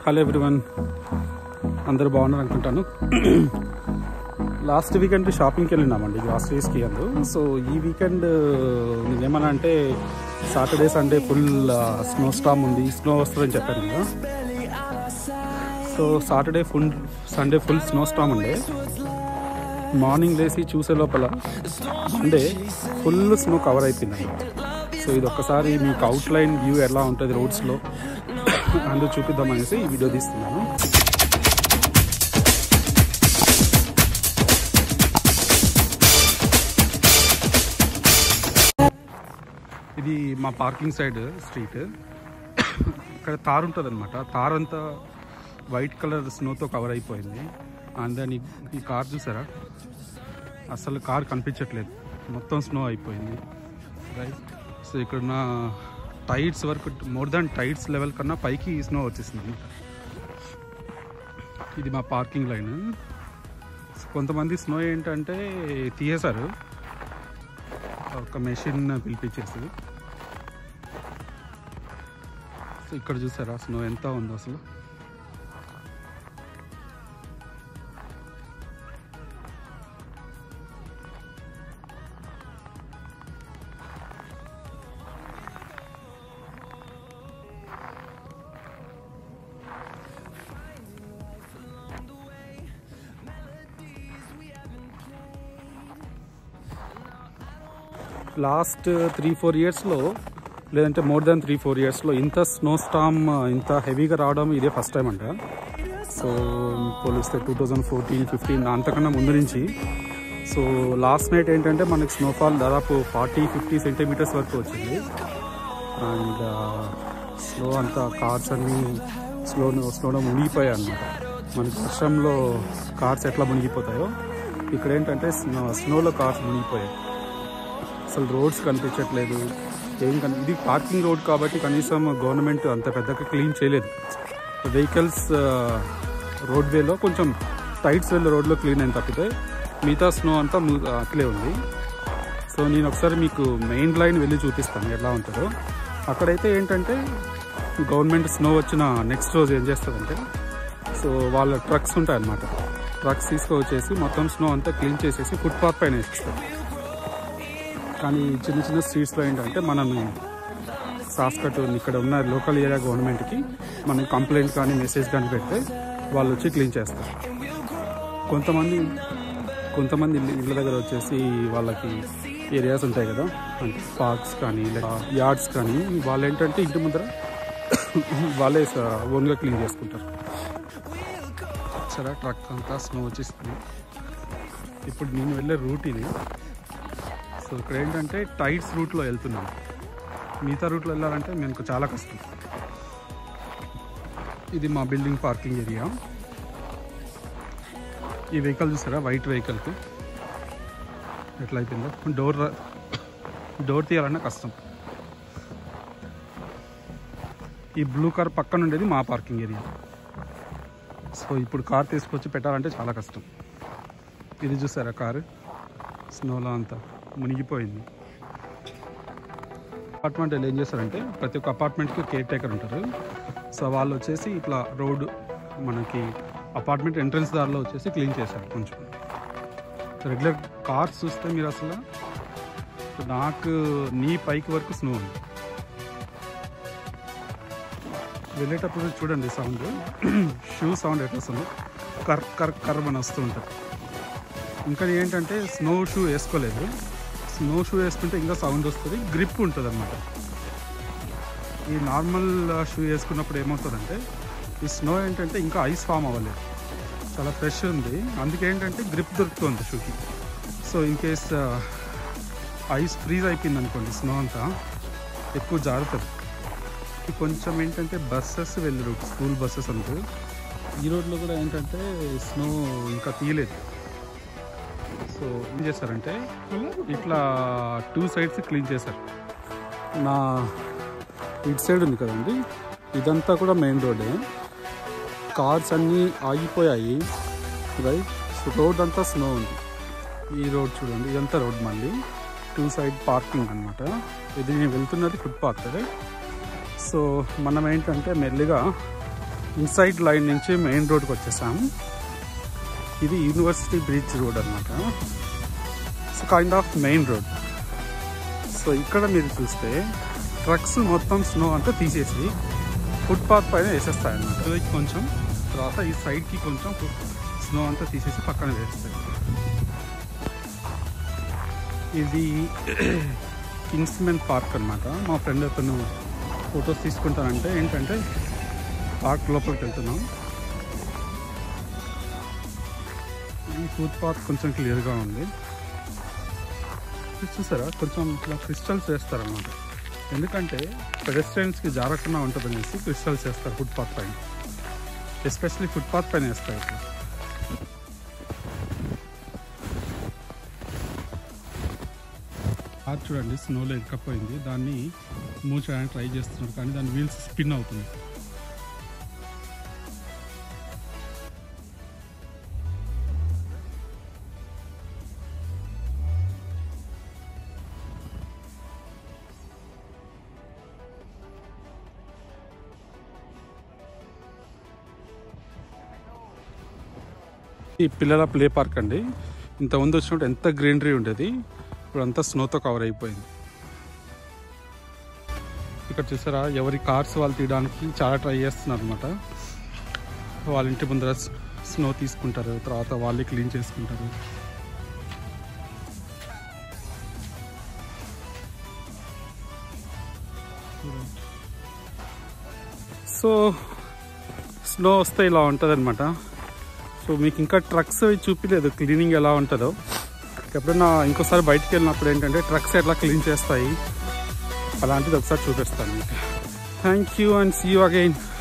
hello everyone అందరూ బాగున్నారు అనుకుంటాను లాస్ట్ వీకెండ్ షాపింగ్కి వెళ్ళినామండి గ్రాసరీస్కి అందు సో ఈ వీకెండ్ నేనేమన్నా అంటే Saturday Sunday full snow storm ఉంది స్నో వస్తుందని చెప్పాను కదా so Saturday full Sunday full snow storm ఉండే మార్నింగ్ లేసి చూసే లోపల మండే ఫుల్ స్నో కవర్ అయిపోయింది సో ఇది ఒక్కసారి మీకు అవుట్ లైన్ వ్యూ ఎలా ఉంటుంది రోడ్స్లో అందుకు చూపిద్దామనేసి ఈ వీడియో తీస్తున్నాను ఇది మా పార్కింగ్ సైడ్ స్ట్రీట్ ఇక్కడ తార్ ఉంటుంది అనమాట తార్ అంతా వైట్ కలర్ స్నోతో కవర్ అయిపోయింది అండ్ దెన్ ఈ- ఈ కార్ చూసారా అసలు కార్ కనిపించట్లేదు మొత్తం స్నో అయిపోయింది రైట్ సో ఇక్కడ ఉన్న టైట్స్ వరకు మోర్ దాన్ టైట్స్ లెవెల్ కన్నా పైకి స్నో వచ్చేసింది ఇది మా పార్కింగ్ లైన్ కొంతమంది స్నో ఏంటంటే తీయేశారు ఒక మెషిన్ పిలిపించేసి సో ఇక్కడ చూసారా స్నో ఎంత ఉందో అసలు లాస్ట్ త్రీ ఫోర్ ఇయర్స్లో లేదంటే మోర్ దాన్ త్రీ ఫోర్ ఇయర్స్లో ఇంత స్నో స్టామ్ ఇంత హెవీగా రావడం ఇదే ఫస్ట్ టైం అంట సో పోలిస్తే టూ థౌజండ్ ఫోర్టీన్ ఫిఫ్టీన్ అంతకన్నా ముందు నుంచి సో లాస్ట్ నైట్ ఏంటంటే మనకి స్నోఫాల్ దాదాపు ఫార్టీ ఫిఫ్టీ సెంటీమీటర్స్ వరకు వచ్చింది అండ్ స్లో అంతా కార్స్ అన్నీ స్లో స్లోలో మునిగిపోయాయి అనమాట మనకి వర్షంలో కార్స్ ఎట్లా మునిగిపోతాయో ఇక్కడ ఏంటంటే స్నో స్నోలో కార్స్ మునిగిపోయాయి అసలు రోడ్స్ కనిపించట్లేదు ఏం కని ఇది పార్కింగ్ రోడ్ కాబట్టి కనీసం గవర్నమెంట్ అంత పెద్దగా క్లీన్ చేయలేదు వెహికల్స్ రోడ్ వేలో కొంచెం టైట్స్ వెళ్ళే రోడ్లో క్లీన్ అయిన తప్పితే మిగతా స్నో అంతా ము- అట్లే ఉంది సో నేను ఒకసారి మీకు మెయిన్ లైన్ వెళ్ళి చూపిస్తాను ఎలా ఉంటుందో అక్కడైతే ఏంటంటే గవర్నమెంట్ స్నో వచ్చిన నెక్స్ట్ రోజు ఏం చేస్తుందంటే సో వాళ్ళ ట్రక్స్ ఉంటాయన్నమాట ట్రక్స్ తీసుకొచ్చేసి మొత్తం స్నో అంతా క్లీన్ చేసేసి ఫుట్పాత్ పైన వేసిస్తారు కానీ చిన్న చిన్న స్ట్రీట్స్లో ఏంటంటే మనం సాస్కట్ ఇక్కడ ఉన్న లోకల్ ఏరియా గవర్నమెంట్కి మనం కంప్లైంట్ కానీ మెసేజ్ కానీ పెడితే వాళ్ళు వచ్చి క్లీన్ చేస్తారు కొంతమంది కొంతమంది ఇల్లు ఇళ్ళ దగ్గర వచ్చేసి వాళ్ళకి ఏరియాస్ ఉంటాయి కదా అంటే పార్క్స్ కానీ యార్డ్స్ కానీ వాళ్ళు ఏంటంటే ఇంటి ముందర వాళ్ళే ఓన్గా క్లీన్ చేసుకుంటారు సరే ట్రక్ అంతా స్నో వచ్చేస్తుంది ఇప్పుడు నేను వెళ్ళే రూట్ ఇది సో ఇక్కడ ఏంటంటే టైట్స్ రూట్లో వెళ్తున్నాం మిగతా రూట్లో వెళ్ళాలంటే మనకు చాలా కష్టం ఇది మా బిల్డింగ్ పార్కింగ్ ఏరియా ఈ వెహికల్ చూసారా వైట్ వెహికల్కి ఎట్లా అయిపోయిందో డోర్ ర- డోర్ తీయాలన్నా కష్టం ఈ బ్లూ కార్ పక్కన ఉండేది మా పార్కింగ్ ఏరియా సో ఇప్పుడు కార్ తీసుకొచ్చి పెట్టాలంటే చాలా కష్టం ఇది చూసారా కారు స్నోలో అంతా మునిగిపోయింది అపార్ట్మెంట్ ఏం చేస్తారంటే ప్రతి ఒక్క అపార్ట్మెంట్కి కేర్ టేకర్ ఉంటారు సో వాళ్ళు వచ్చేసి ఇట్లా రోడ్ మనకి అపార్ట్మెంట్ ఎంట్రన్స్ దారిలో వచ్చేసి క్లీన్ చేశారు కొంచెం రెగ్యులర్ కార్స్ చూస్తే మీరు అసలు నాకు నీ పైకి వరకు స్నో ఉంది వెళ్ళేటప్పుడు చూడండి సౌండ్ షూ సౌండ్ ఎట్లా వస్తుంది కర్ కర్ కర్ అని వస్తూ ఉంటుంది ఇంకా ఏంటంటే స్నో షూ వేసుకోలేదు స్నో షూ వేసుకుంటే ఇంకా సౌండ్ వస్తుంది గ్రిప్ ఉంటుంది అనమాట ఈ నార్మల్ షూ వేసుకున్నప్పుడు ఏమవుతుందంటే ఈ స్నో ఏంటంటే ఇంకా ఐస్ ఫామ్ అవ్వలేదు చాలా ఫ్రెష్ ఉంది అందుకే ఏంటంటే గ్రిప్ దొరుకుతుంది షూకి so in case ice freeze అయిపోయింది అనుకోండి స్నో అంతా ఎక్కువ జారుతుంది ఇది కొంచెం ఏంటంటే బస్సెస్ వెళ్ళి రూట్ స్కూల్ బస్సెస్ అంటూ ఈ రోడ్లో కూడా ఏంటంటే స్నో ఇంకా తీయలేదు సో ఏం చేశారంటే ఇట్లా టూ సైడ్స్ క్లీన్ చేశారు నా ఇటు సైడ్ ఉంది కదండి ఇదంతా కూడా మెయిన్ రోడ్డే కార్స్ అన్నీ ఆగిపోయాయి రైట్ సో రోడ్ అంతా స్నో ఉంది ఈ రోడ్ చూడండి ఇదంతా రోడ్ మళ్ళీ టూ సైడ్ పార్కింగ్ అనమాట ఇది నేను వెళ్తున్నది ఫుట్పాత్ రైట్ సో మనం ఏంటంటే మెల్లిగా ఇన్సైడ్ లైన్ నుంచి మెయిన్ రోడ్కి వచ్చేసాం ఇది యూనివర్సిటీ బ్రిడ్జ్ రోడ్ అనమాట so kind of main road so ఇక్కడ మీరు చూస్తే ట్రక్స్ మొత్తం స్నో అంతా తీసేసి ఫుట్పాత్ పైన వేసేస్తాయి అన్నమాట కొంచెం తర్వాత ఈ సైడ్కి కొంచెం స్నో అంతా తీసేసి పక్కన వేస్తాయి ఇది కింగ్స్మెన్ పార్క్ అనమాట మా ఫ్రెండ్ అతను ఫొటోస్ తీసుకుంటానంటే ఏంటంటే పార్క్ లోపలికి వెళ్తున్నాం ఈ ఫుట్పాత్ కొంచెం క్లియర్గా ఉంది ఇది చూసారా కొంచెం ఇట్లా క్రిస్టల్స్ వేస్తారన్నమాట ఎందుకంటే పెడస్ట్రియన్స్కి జారకుండా ఉంటుంది అనేసి క్రిస్టల్స్ వేస్తారు ఫుట్పాత్ పైన ఎస్పెషలీ ఫుట్పాత్ పైన వేస్తారు ఇట్లా కార్ చూడండి స్నోలో ఎక్కపోయింది దాన్ని మూవ్ చేయడానికి ట్రై చేస్తున్నారు కానీ దాని వీల్స్ స్పిన్ అవుతుంది ఈ పిల్లల ప్లే పార్క్ అండి ఇంత ముందు వచ్చినప్పుడు ఎంత గ్రీనరీ ఉండేది ఇప్పుడు అంతా స్నోతో కవర్ అయిపోయింది ఇక్కడ చూసారా ఎవరి కార్స్ వాళ్ళు తీయడానికి చాలా ట్రై చేస్తున్నారు అనమాట వాళ్ళ ఇంటి ముందర స్నో తీసుకుంటారు తర్వాత వాళ్ళే క్లీన్ చేసుకుంటారు సో స్నో వస్తే ఇలా ఉంటుంది అనమాట సో మీకు ఇంకా ట్రక్స్ అవి చూపించలేదు క్లీనింగ్ ఎలా ఉంటుందో ఎప్పుడైనా ఇంకోసారి బయటికి వెళ్ళినప్పుడు ఏంటంటే ట్రక్స్ ఎట్లా క్లీన్ చేస్తాయి అలాంటిది ఒకసారి చూపిస్తాను మీకు thank you and see you again